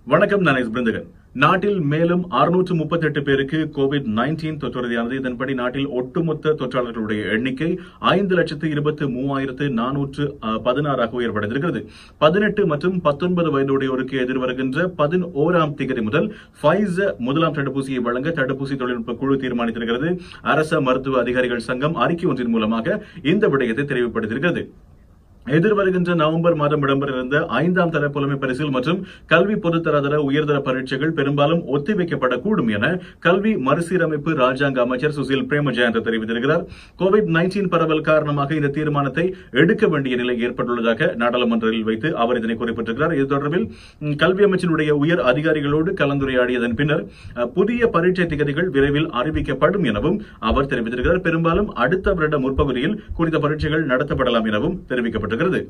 வணக்கம் நான் எஸ் பிருந்தகன் நாட்டில் மேலும் அறுநூற்று முப்பத்தெட்டு பேருக்கு கோவிட் நைன்டீன் தொற்றுறுதியானது இதன்படி நாட்டில் ஒட்டுமொத்த தொற்றாளர்களுடைய எண்ணிக்கை ஐந்து லட்சத்து இருபத்து மூவாயிரத்து நானூற்று அஹ், பதினாறாக உயர்வடைந்திருக்கிறது பதினெட்டு மற்றும் பத்தொன்பது வயதுடையோருக்கு எதிர்வருகின்ற பதினோராம் தேதி முதல் ஃபைசர் முதலாம் தடுப்பூசியை வழங்க தடுப்பூசி தொழில்நுட்ப குழு தீர்மானித்திருக்கிறது அரச மருத்துவ அதிகாரிகள் சங்கம் அறிக்கை ஒன்றின் மூலமாக இந்த விடயத்தை தெரிவிப்படுத்தியிருக்கிறது எதிர்வருகின்ற நவம்பர் மாதம் இடம்பெறவிருந்த ஐந்தாம் தர புலமை பரிசில் மற்றும் கல்வி பொதுத்தராதர உயர்தர பரீட்சைகள் பெரும்பாலும் ஒத்திவைக்கப்படக்கூடும் என கல்வி மறுசீரமைப்பு ராஜாங்க அமைச்சர் சுசில் பிரேமஜயந்த தெரிவித்திருக்கிறார் கோவிட் நைன்டீன் பரவல் காரணமாக இந்த தீர்மானத்தை எடுக்க வேண்டிய நிலை ஏற்பட்டுள்ளதாக நாடாளுமன்றத்தில் வைத்து அவர் இதனை குறிப்பிட்டிருக்கிறார் இது தொடர்பில் ம், கல்வி அமைச்சினுடைய உயர் அதிகாரிகளோடு கலந்துரையாடியதன் பின்னர் அ, புதிய பரீட்சை திகதிகள் விரைவில் அறிவிக்கப்படும் எனவும் அவர் தெரிவித்திருக்கிறார் பெரும்பாலும் அடுத்த வருட முற்பகுதியில் குறித்த பரீட்சைகள் நடத்தப்படலாம் எனவும் தெரிவிக்கப்பட்டிருக்கிறது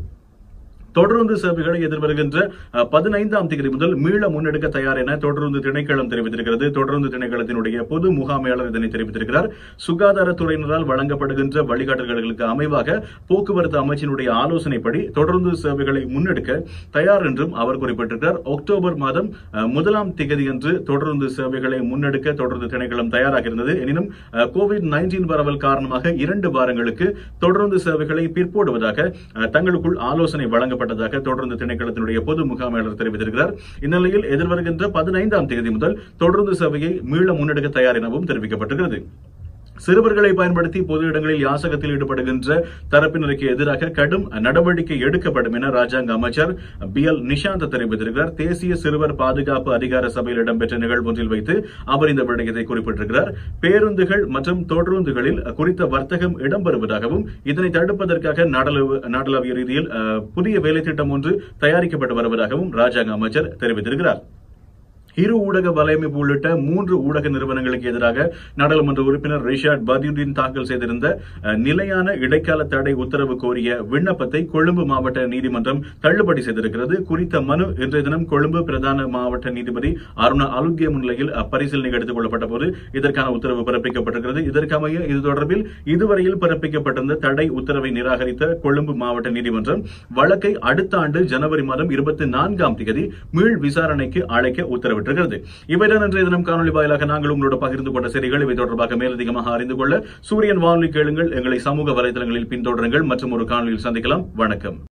தொடர்ந்து சேவைகளை எதிர்வருகின்ற அஹ், பதினைந்தாம் தேதி முதல் மீள முன்னெடுக்க தயார் என தொடர்ந்து திணைக்களம் தெரிவித்திருக்கிறது தொடர்ந்து திணைக்களத்தினுடைய பொது முகாமையாளர் இதனை தெரிவித்திருக்கிறார் சுகாதாரத்துறையினரால் வழங்கப்படுகின்ற வழிகாட்டல்களுக்கு அமைவாக போக்குவரத்து அமைச்சினுடைய ஆலோசனைப்படி தொடர்ந்து சேவைகளை முன்னெடுக்க தயார் என்றும் அவர் குறிப்பிட்டிருக்கிறார் அக்டோபர் மாதம் அஹ், முதலாம் தேதியன்று தொடர்ந்து சேவைகளை முன்னெடுக்க தொடர்ந்து திணைக்களம் தயாராக இருந்தது எனினும் அஹ், கோவிட் நைன்டீன் பரவல் காரணமாக இரண்டு வாரங்களுக்கு தொடர்ந்து சேவைகளை பிற்போடுவதாக அஹ், தங்களுக்குள் ஆலோசனை வழங்கப்பட்டதாக தொடர்ந்து திணைக்களத்தினுடைய பொது முகாமையாளர் தெரிவித்திருக்கிறார் இந்நிலையில் எதிர்வருகின்ற பதினைந்தாம் தேதி முதல் தொடர்ந்து சேவையை மீள முன்னெடுக்க தயார் எனவும் தெரிவிக்கப்பட்டிருக்கிறது சிறுவர்களை பயன்படுத்தி பொது இடங்களில் யாசகத்தில் ஈடுபடுகின்ற தரப்பினருக்கு எதிராக கடும் நடவடிக்கை எடுக்கப்படும் என ராஜாங்க அமைச்சர் பி எல் நிஷாந்த் தெரிவித்திருக்கிறார் தேசிய சிறுவர் பாதுகாப்பு அதிகார சபையில் இடம்பெற்ற நிகழ்வு ஒன்றில் வைத்து அவர் இந்த விடயத்தை குறிப்பிட்டிருக்கிறார் பேருந்துகள் மற்றும் தொடருந்துகளில் குறித்த வர்த்தகம் இடம்பெறுவதாகவும் இதனை தடுப்பதற்காக நாடளவு- நாடளாவிய ரீதியில் அஹ், புதிய வேலை திட்டம் ஒன்று தயாரிக்கப்பட்டு வருவதாகவும் ராஜாங்க அமைச்சர் தெரிவித்திருக்கிறார் இரு ஊடக வலையமைப்பு உள்ளிட்ட மூன்று ஊடக நிறுவனங்களுக்கு எதிராக நாடாளுமன்ற உறுப்பினர் ரிஷாட் பதியுதீன் தாக்கல் செய்திருந்த அஹ், நிலையான இடைக்கால தடை உத்தரவு கோரிய விண்ணப்பத்தை கொழும்பு மாவட்ட நீதிமன்றம் தள்ளுபடி செய்திருக்கிறது குறித்த மனு இன்றைய தினம் கொழும்பு பிரதான மாவட்ட நீதிபதி அருணா அலுத்திய முன்னிலையில் பரிசீலனைக்கு எடுத்துக் கொள்ளப்பட்ட போது இதற்கான உத்தரவு பிறப்பிக்கப்பட்டிருக்கிறது இதற்கமைய இது தொடர்பில் இதுவரையில் பிறப்பிக்கப்பட்டிருந்த தடை உத்தரவை நிராகரித்த கொழும்பு மாவட்ட நீதிமன்றம் வழக்கை அடுத்த ஆண்டு ஜனவரி மாதம் இருபத்தி நான்காம் தேதி மீள் விசாரணைக்கு அழைக்க உத்தரவிட்டிருக்கிறது இவைதான் இன்றைய தினம் காணொலி வாயிலாக நாங்கள் உங்களோட பகிர்ந்து கொண்ட செய்திகள் இவை தொடர்பாக மேலதிகமாக அறிந்து கொள்ள சூரியன் வானொலி கேளுங்கள் எங்களை சமூக வலைதளங்களில் பின்தொடருங்கள் மற்றும் ஒரு காணொலியில் சந்திக்கலாம் வணக்கம்